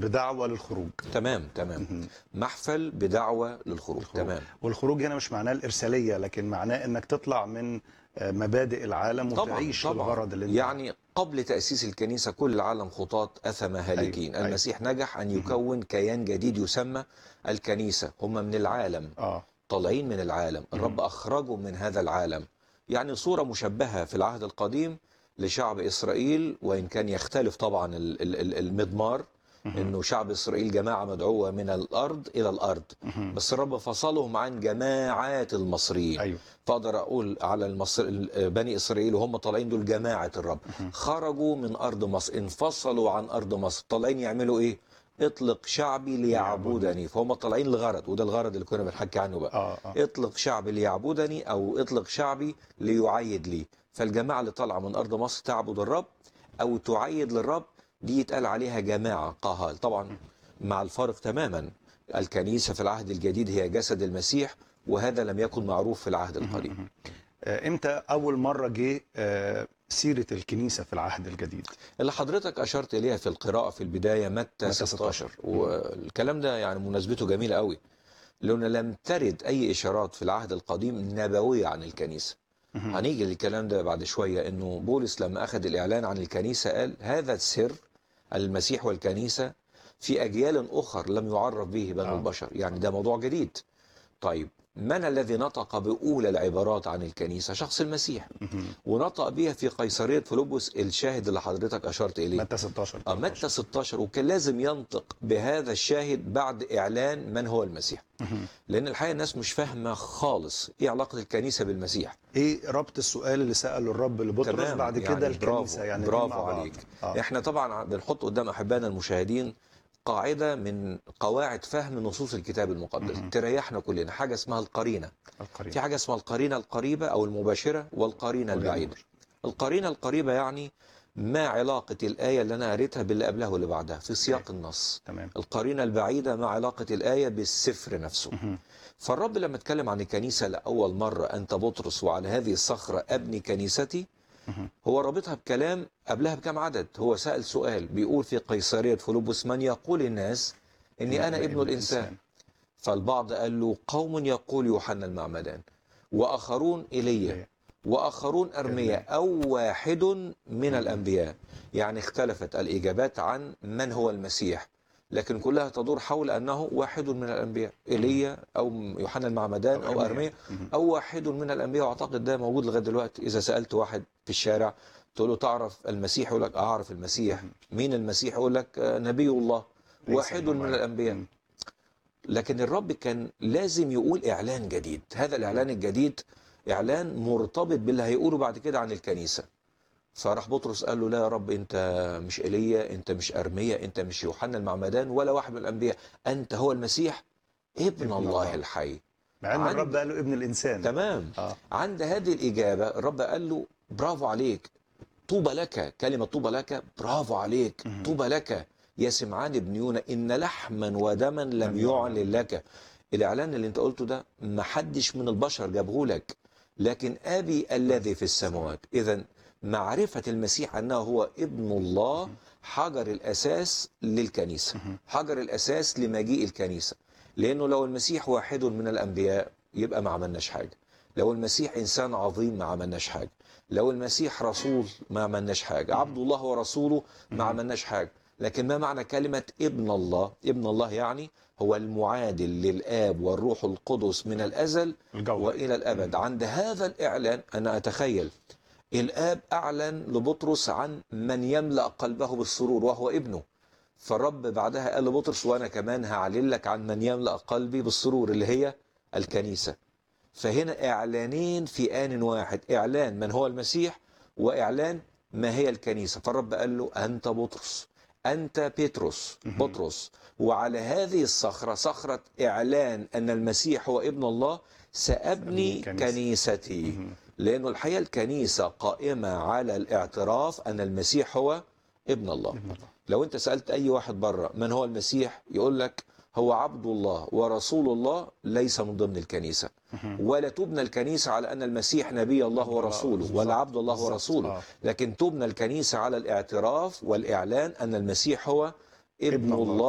بدعوة للخروج تمام تمام محفل بدعوة للخروج تمام والخروج هنا مش معناه الإرسالية لكن معناه إنك تطلع من آه، مبادئ العالم طبعا وتعيش طبعا الغرض اللي انت يعني قبل تأسيس الكنيسة كل العالم خطاة أثم هالكين أيوة. المسيح نجح أن يكون كيان جديد يسمى الكنيسة هم من العالم اه طالعين من العالم الرب أخرجهم من هذا العالم يعني صورة مشبهة في العهد القديم لشعب إسرائيل وإن كان يختلف طبعا ال- ال- ال- المضمار انه شعب اسرائيل جماعه مدعوه من الارض الى الارض بس الرب فصلهم عن جماعات المصريين ايوه فاقدر اقول على المصر بني اسرائيل وهم طالعين دول جماعه الرب خرجوا من ارض مصر انفصلوا عن ارض مصر طالعين يعملوا ايه اطلق شعبي ليعبدني فهم طالعين لغرض وده الغرض اللي كنا بنحكي عنه بقى اه اه اطلق شعبي ليعبدني او اطلق شعبي ليعيد لي فالجماعه اللي طالعه من ارض مصر تعبد الرب او تعيد للرب دي يتقال عليها جماعه قهال طبعا مع الفارق تماما الكنيسه في العهد الجديد هي جسد المسيح وهذا لم يكن معروف في العهد القديم آه، امتى أول مرة جه آه، سيرة الكنيسة في العهد الجديد اللي حضرتك اشرت اليها في القراءه في البدايه متى متى 16 والكلام ده يعني مناسبته جميله قوي لأن لم ترد أي إشارات في العهد القديم نبوية عن الكنيسة هنيجي للكلام ده بعد شوية إنه بولس لما أخذ الإعلان عن الكنيسة قال هذا السر المسيح والكنيسة في أجيال أخر لم يعرف به بنو آه. البشر يعني ده موضوع جديد طيب من الذي نطق بأولى العبارات عن الكنيسة شخص المسيح ونطق بها في قيصرية فيلبس الشاهد اللي حضرتك أشرت إليه متى 16 آه، متى 16 وكان لازم ينطق بهذا الشاهد بعد إعلان من هو المسيح لأن الحقيقة الناس مش فاهمة خالص إيه علاقة الكنيسة بالمسيح ايه ربط السؤال اللي سأله الرب لبطرس تمام، بعد يعني كده برافو الكنيسة يعني برافو الاتنين مع بعض. عليك آه. احنا طبعا بنحط قدام احبائنا المشاهدين قاعده من قواعد فهم نصوص الكتاب المقدس تريحنا كلنا حاجه اسمها القرينه القريب في حاجه اسمها القرينه القريبه او المباشره والقرينه البعيده القرينه القريبه يعني ما علاقه الايه اللي انا قريتها باللي قبلها واللي بعدها في سياق النص تمام القرينه البعيده ما علاقه الايه بالسفر نفسه فالرب لما اتكلم عن الكنيسه لاول مره انت بطرس وعلى هذه الصخره ابني كنيستي هو رابطها بكلام قبلها بكم عدد هو سأل سؤال بيقول في قيصرية فيلبس من يقول الناس إني أنا ابن الإنسان فالبعض قال له قوم يقول يوحنا المعمدان وآخرون إيليا وآخرون أرميا أو واحد من الأنبياء يعني اختلفت الإجابات عن من هو المسيح لكن كلها تدور حول أنه واحد من الأنبياء إيليا أو يوحنا المعمدان أو أرميا أو واحد من الأنبياء وأعتقد ده موجود لغاية دلوقتي إذا سألت واحد في الشارع تقول له تعرف المسيح يقول لك أعرف المسيح مين المسيح يقول لك آه، نبي الله ليس واحد هو من واحد. الأنبياء مم. لكن الرب كان لازم يقول إعلان جديد هذا الإعلان الجديد إعلان مرتبط باللي هيقوله بعد كده عن الكنيسة فراح بطرس قال له لا يا رب انت مش ايليا انت مش ارميا انت مش يوحنا المعمدان ولا واحد من الانبياء انت هو المسيح ابن, ابن الله, الله. الحي مع ان عند- الرب قال له ابن الانسان تمام اه عند هذه الإجابة الرب قال له برافو عليك طوبى لك كلمة طوبى لك برافو عليك طوبى لك يا سمعان بن يونا إن لحما ودما لم لم يعلن لك الإعلان اللي أنت قلته ده ما حدش من البشر جابه لك لكن أبي الذي في السماوات إذا معرفة المسيح أنه هو ابن الله حجر الأساس للكنيسة حجر الأساس لمجيء الكنيسة لأنه لو المسيح واحد من الأنبياء يبقى ما عملناش حاجة لو المسيح إنسان عظيم ما عملناش حاجة لو المسيح رسول ما عملناش حاجة عبد الله ورسوله ما عملناش حاجة لكن ما معنى كلمة ابن الله ابن الله يعني هو المعادل للآب والروح القدس من الأزل الجوهر. وإلى الأبد عند هذا الإعلان أنا أتخيل الآب أعلن لبطرس عن من يملأ قلبه بالسرور وهو ابنه فالرب بعدها قال لبطرس وأنا كمان هعلن لك عن من يملأ قلبي بالسرور اللي هي الكنيسة فهنا إعلانين في آن واحد إعلان من هو المسيح وإعلان ما هي الكنيسة فالرب قال له أنت بطرس أنت بيتروس بطرس وعلى هذه الصخرة صخرة إعلان أن المسيح هو ابن الله سأبني كنيسة. كنيستي لأنه الحقيقة الكنيسة قائمة على الاعتراف أن المسيح هو ابن الله ابن الله. لو أنت سألت أي واحد بره من هو المسيح يقول لك هو عبد الله ورسول الله ليس من ضمن الكنيسة ولا تبنى الكنيسة على أن المسيح نبي الله ورسوله بالظبط. ولا عبد الله بالظبط. ورسوله آه. لكن تبنى الكنيسة على الاعتراف والإعلان أن المسيح هو ابن, ابن الله. الله